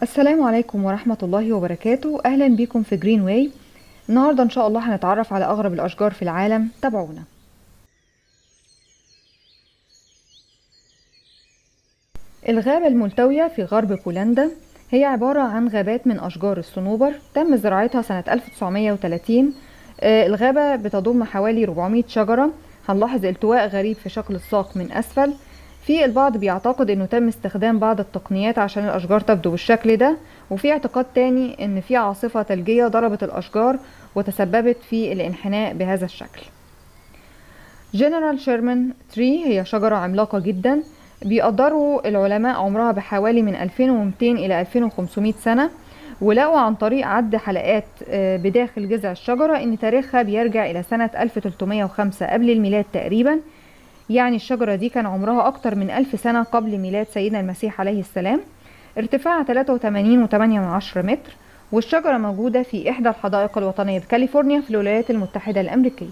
السلام عليكم ورحمة الله وبركاته أهلا بكم في جرين واي النهاردة إن شاء الله هنتعرف على أغرب الأشجار في العالم تابعونا الغابة الملتوية في غرب بولندا هي عبارة عن غابات من أشجار الصنوبر تم زراعتها سنة 1930 آه، الغابة بتضم حوالي 400 شجرة هنلاحظ التواء غريب في شكل الساق من أسفل في البعض بيعتقد انه تم استخدام بعض التقنيات عشان الاشجار تبدو بالشكل ده وفي اعتقاد تاني ان في عاصفة ثلجية ضربت الاشجار وتسببت في الانحناء بهذا الشكل جنرال شيرمان تري هي شجرة عملاقة جدا بيقدروا العلماء عمرها بحوالي من 2200 إلى 2500 سنة ولقوا عن طريق عد حلقات آه، بداخل جذع الشجرة إن تاريخها بيرجع إلى سنة 1305 قبل الميلاد تقريبا يعني الشجرة دي كان عمرها أكتر من ألف سنة قبل ميلاد سيدنا المسيح عليه السلام ارتفاعها 83.8 متر والشجرة موجودة في إحدى الحدائق الوطنية بكاليفورنيا في الولايات المتحدة الأمريكية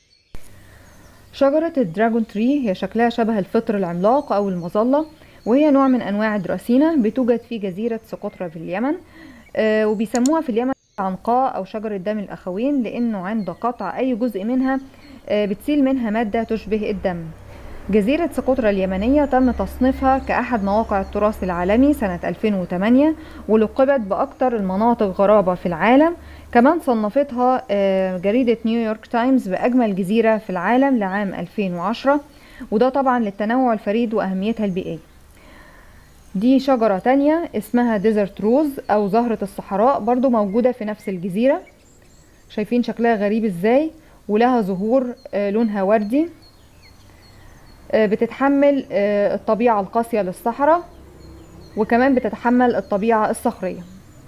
شجرة الدراجون تري هي شكلها شبه الفطر العملاق أو المظلة وهي نوع من أنواع الدراسينا بتوجد في جزيرة سقطرى في اليمن آه، وبيسموها في اليمن عنقاء أو شجرة دم الأخوين لأنه عند قطع أي جزء منها آه، بتسيل منها مادة تشبه الدم جزيرة سقطرى اليمنية تم تصنيفها كأحد مواقع التراث العالمي سنة 2008 ولقبت بأكثر المناطق غرابة في العالم كمان صنفتها آه، جريدة نيويورك تايمز بأجمل جزيرة في العالم لعام 2010 وده طبعا للتنوع الفريد وأهميتها البيئية دي شجرة تانية اسمها ديزرت روز أو زهرة الصحراء برضو موجودة في نفس الجزيرة شايفين شكلها غريب ازاي ولها زهور آه، لونها وردي آه، بتتحمل آه، الطبيعة القاسية للصحراء وكمان بتتحمل الطبيعة الصخرية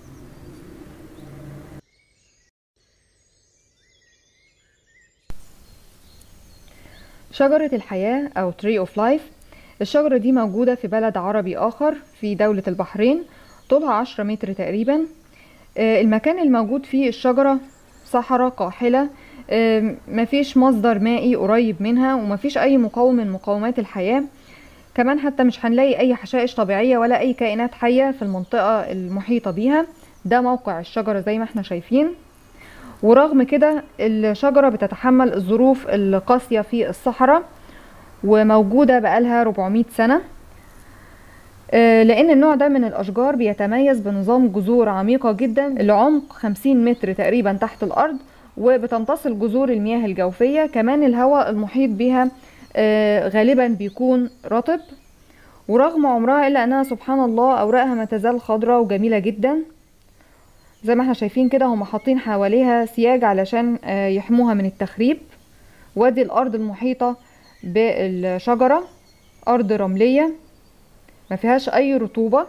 شجرة الحياة أو Tree of Life الشجرة دي موجودة في بلد عربي آخر في دولة البحرين طولها عشرة متر تقريبا آه، المكان الموجود فيه الشجرة صحراء قاحلة آم، مفيش مصدر مائي قريب منها ومفيش أي مقاوم من مقومات الحياة كمان حتى مش هنلاقي أي حشائش طبيعية ولا أي كائنات حية في المنطقة المحيطة بيها ده موقع الشجرة زي ما احنا شايفين ورغم كده الشجرة بتتحمل الظروف القاسية في الصحراء وموجودة بقالها 400 سنة آه، لأن النوع ده من الأشجار بيتميز بنظام جذور عميقة جدا لعمق 50 متر تقريبا تحت الأرض وبتمتص جذور المياه الجوفية كمان الهواء المحيط بها آه، غالبا بيكون رطب ورغم عمرها إلا أنها سبحان الله أوراقها ما تزال خضراء وجميلة جدا زي ما احنا شايفين كده هم حاطين حواليها سياج علشان آه، يحموها من التخريب وادي الأرض المحيطة بالشجرة أرض رملية ما فيهاش أي رطوبة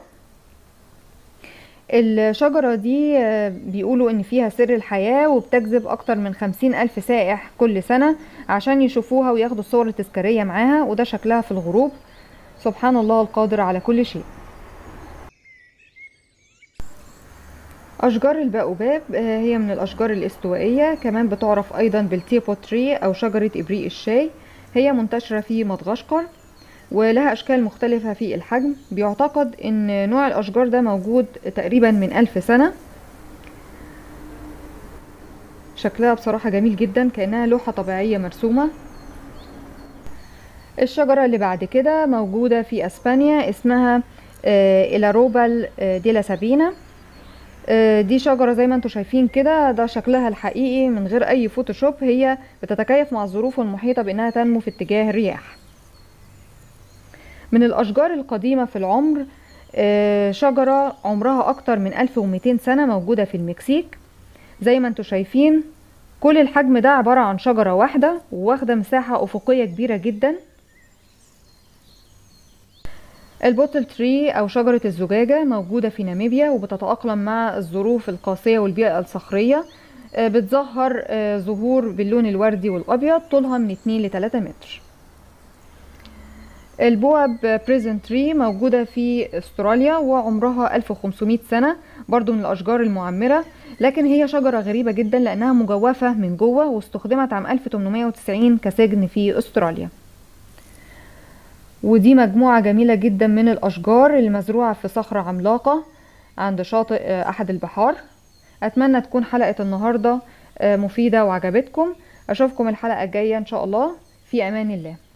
الشجرة دي آه، بيقولوا إن فيها سر الحياة وبتجذب أكتر من خمسين ألف سائح كل سنة عشان يشوفوها وياخدوا الصور التذكارية معاها وده شكلها في الغروب سبحان الله القادر على كل شيء أشجار الباوباب آه، هي من الأشجار الاستوائية كمان بتعرف أيضا بالتيبو تري أو شجرة إبريق الشاي هي منتشرة في مدغشقر ولها أشكال مختلفة في الحجم بيعتقد إن نوع الأشجار ده موجود تقريبا من ألف سنة شكلها بصراحة جميل جدا كأنها لوحة طبيعية مرسومة الشجرة اللي بعد كده موجودة في أسبانيا اسمها آه، إلاروبال آه، ديلا سابينا آه، دي شجرة زي ما انتوا شايفين كده ده شكلها الحقيقي من غير أي فوتوشوب هي بتتكيف مع الظروف المحيطة بأنها تنمو في اتجاه الرياح من الأشجار القديمة في العمر آه، شجرة عمرها أكتر من 1200 سنة موجودة في المكسيك زي ما انتوا شايفين كل الحجم ده عبارة عن شجرة واحدة وواخدة مساحة أفقية كبيرة جدا البوتل تري أو شجرة الزجاجة موجودة في ناميبيا وبتتأقلم مع الظروف القاسية والبيئة الصخرية آه، بتظهر آه، زهور باللون الوردي والأبيض طولها من 2 ل 3 متر البواب بريزن تري موجودة في استراليا وعمرها 1500 سنة برضو من الأشجار المعمرة لكن هي شجرة غريبة جدا لأنها مجوفة من جوه واستخدمت عام 1890 كسجن في استراليا ودي مجموعة جميلة جدا من الأشجار المزروعة في صخرة عملاقة عند شاطئ آه، أحد البحار أتمنى تكون حلقة النهاردة آه، مفيدة وعجبتكم أشوفكم الحلقة الجاية إن شاء الله في أمان الله